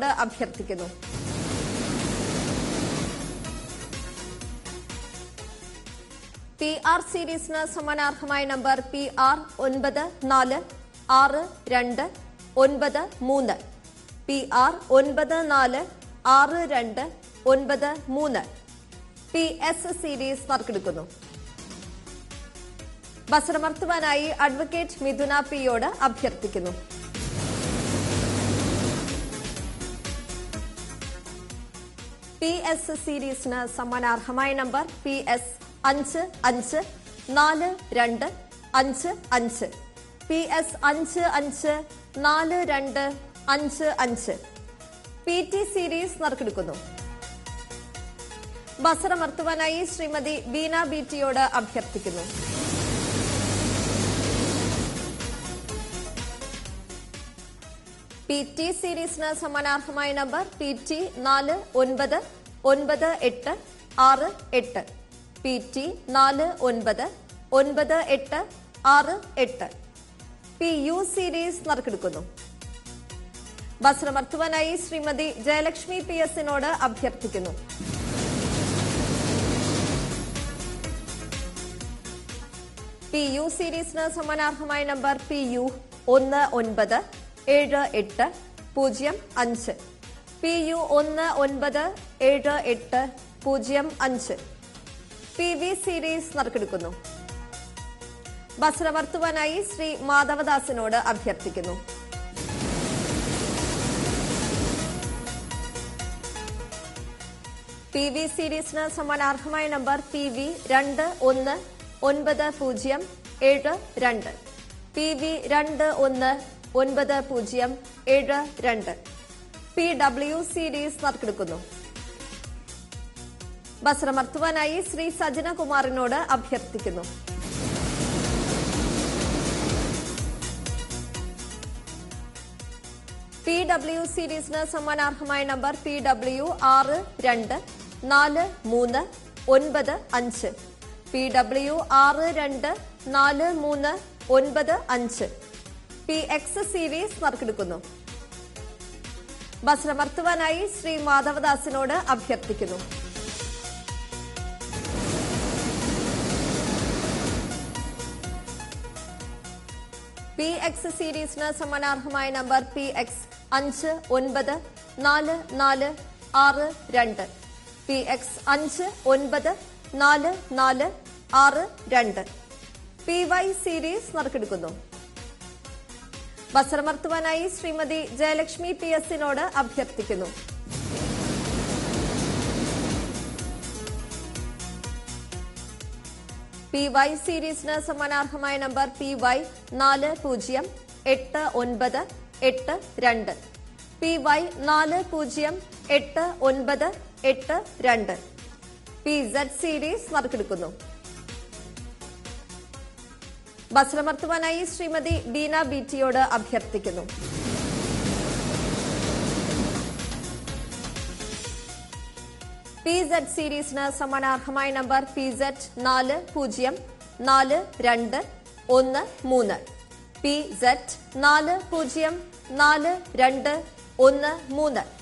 സിനോട് അഭ്യർത്ഥിക്കുന്നു P R സീരീസിന് സമ്മാനാർഹമായ നമ്പർ പി ആർ ഒൻപത് നാല് ആറ് രണ്ട് ഒൻപത് മൂന്ന് പി ആർ ഒൻപത് നാല് ആറ് രണ്ട് ഒൻപത് മൂന്ന് പി എസ് സീരീസ് നറുക്കെടുക്കുന്നു ബസറമർത്തുവാനായി അഡ്വക്കേറ്റ് മിഥുന പിയോട് അഭ്യർത്ഥിക്കുന്നു പി എസ് സീരീസിന് സമ്മാനാർഹമായ നമ്പർ പി എസ് അഞ്ച് അഞ്ച് നാല് രണ്ട് അഞ്ച് അഞ്ച് പി എസ് അഞ്ച് അഞ്ച് നാല് രണ്ട് അഞ്ച് അഞ്ച് പി ടി സീരീസ് നറുക്കെടുക്കുന്നു ബസറമർത്തുവാനായി ശ്രീമതി ബീന ബി ടിയോട് അഭ്യർത്ഥിക്കുന്നു പി ടി സീരീസിന് സമ്മാനാർഹമായ നമ്പർ പി ടി നാല് ഒൻപത് ഒൻപത് എട്ട് ആറ് എട്ട് പി ടി നാല് ഒൻപത് ഒൻപത് എട്ട് ആറ് എട്ട് പി യു സീരീസ് നറുക്കെടുക്കുന്നു ബസ്രമർത്തുവാനായി ശ്രീമതി ജയലക്ഷ്മി പി എസിനോട് അഭ്യർത്ഥിക്കുന്നു പി യു സീരീസിന് സമ്മാനാർഹമായ നമ്പർ പി യു ഒന്ന് ഒൻപത് ഏഴ് എട്ട് പൂജ്യം അഞ്ച് പി യു ഒന്ന് ഒൻപത് ഏഴ് എട്ട് പൂജ്യം അഞ്ച് പി വി സീരീസ് നറുക്കെടുക്കുന്നു ബസ്രവർത്തുവാനായി ശ്രീ മാധവദാസിനോട് അഭ്യർത്ഥിക്കുന്നു പി വി സീരീസിന് സമ്മാനാർഹമായ നമ്പർ പി വി രണ്ട് ഒന്ന് ഒൻപത് പൂജ്യം ഏഴ് രണ്ട് പി വി രണ്ട് ഒന്ന് ഒൻപത് പൂജ്യം ഏഴ് രണ്ട് പി ഡബ്ല്യു സീരീസ് നറുക്കെടുക്കുന്നു ബസ്രമർത്തുവാനായി ശ്രീ സജനകുമാറിനോട് അഭ്യർത്ഥിക്കുന്നു പി ഡബ്ല്യു സീരീസിന് സമ്മാനാർഹമായ നമ്പർ പി ഡബ്ല്യു ആറ് രണ്ട് നാല് മൂന്ന് ഒൻപത് അഞ്ച് പി ഡബ്ല്യു ആറ് രണ്ട് നാല് മൂന്ന് ഒൻപത് അഞ്ച് പി എക്സ് സീരീസ് നറുക്കെടുക്കുന്നു ബസ്രമർത്തുവാനായി ശ്രീ മാധവദാസിനോട് അഭ്യർത്ഥിക്കുന്നു പി എക്സ് സീരീസിന് സമ്മാനാർഹമായ നമ്പർ പി എക്സ് അഞ്ച് ഒൻപത് നാല് നാല് ആറ് രണ്ട് പി എക്സ് അഞ്ച് ഒൻപത് നാല് നാല് ആറ് രണ്ട് പി വൈ സീരീസ് നറുക്കെടുക്കുന്നു ബസറമർത്തുവാനായി ശ്രീമതി ജയലക്ഷ്മി പി എസിനോട് അഭ്യർത്ഥിക്കുന്നു പി വൈ സീരീസിന് സമ്മാനാർഹമായ നമ്പർ പി വൈ നാല് പൂജ്യം എട്ട് ഒൻപത് എട്ട് രണ്ട് പി വൈ നാല് പൂജ്യം എട്ട് ഒൻപത് എട്ട് രണ്ട് പി സെഡ് സീരീസ് നറുക്കെടുക്കുന്നു ബസ്രമർത്തുവാനായി ശ്രീമതി ബീന ബിറ്റിയോട് അഭ്യർത്ഥിക്കുന്നു പി സെഡ് സീരീസിന് സമ്മാനാർഹമായ നമ്പർ പി സെഡ് നാല് പൂജ്യം നാല് രണ്ട് ഒന്ന് മൂന്ന് പി സെഡ് നാല് പൂജ്യം നാല് രണ്ട് ഒന്ന് മൂന്ന്